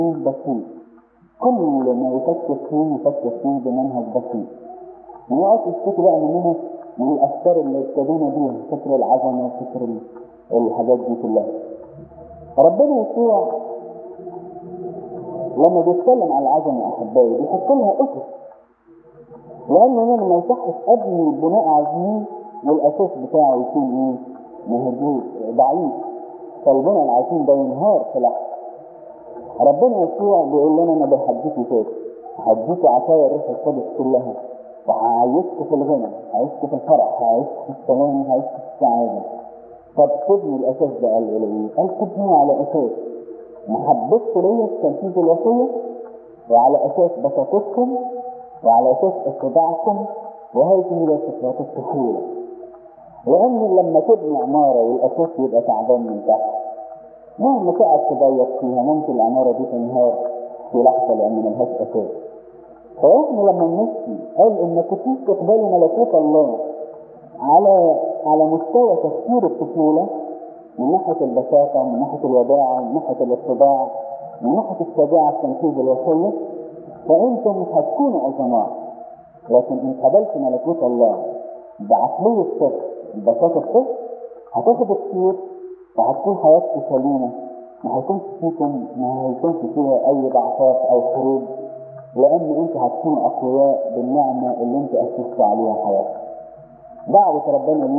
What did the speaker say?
بسيط كل ما يفكر فيه يفكر فيه بمنهج بسيط ما يقعدش يشتكي بقى مننا من الافكار اللي ابتدينا بيها فكر العظمه وفكر ال- الحاجات دي كلها ربنا يسوع لما بيتكلم عن العظمه احبائي بيحط لها اسس لان انا ما يصحش ابني بناء عظيم والاساس بتاعه يكون ايه مهدود ضعيف فالبناء العظيم ده ينهار في لحظه ربنا يسوع بيقول لنا انا بحديكي كده هديكي عطايا الروح القدس كلها وهعيشك في الغنى هعيشك في الفرح هعيشك في السلام هعيشك في السعاده طب تبني الاساس ده قال ايه؟ قال تبني على اساس محبتكم ليا في تنفيذ الوصيه وعلى اساس بساطتكم وعلى اساس اتباعكم وهذه هي صفات الطفوله لان لما تبني عماره والاساس يبقى تعبان من تحت مهما تقعد تضيق فيها ممكن العماره دي تنهار في لحظه لان ملهاش اساس فاحنا لما نمشي قال ان كنتوش تقبلوا ملكوت الله على على مستوى تفكير الطفوله من ناحيه البساطه من ناحيه الوداعه من ناحيه الاتباع من ناحيه الشجاعه في تنفيذ الوصيه فانتم مش هتكونوا عظماء لكن ان قبلت ملكوت الله بعقليه الطفل ببساطه الطفل هتاخد الخير وهتكون حياتكم سليمه ما هيكونش فيكم ما هيكونش فيها اي ضعفات او حروب لان انتوا هتكونوا اقوياء بالنعمه اللي انتوا اسستوا عليها حياتكم دعوه ربنا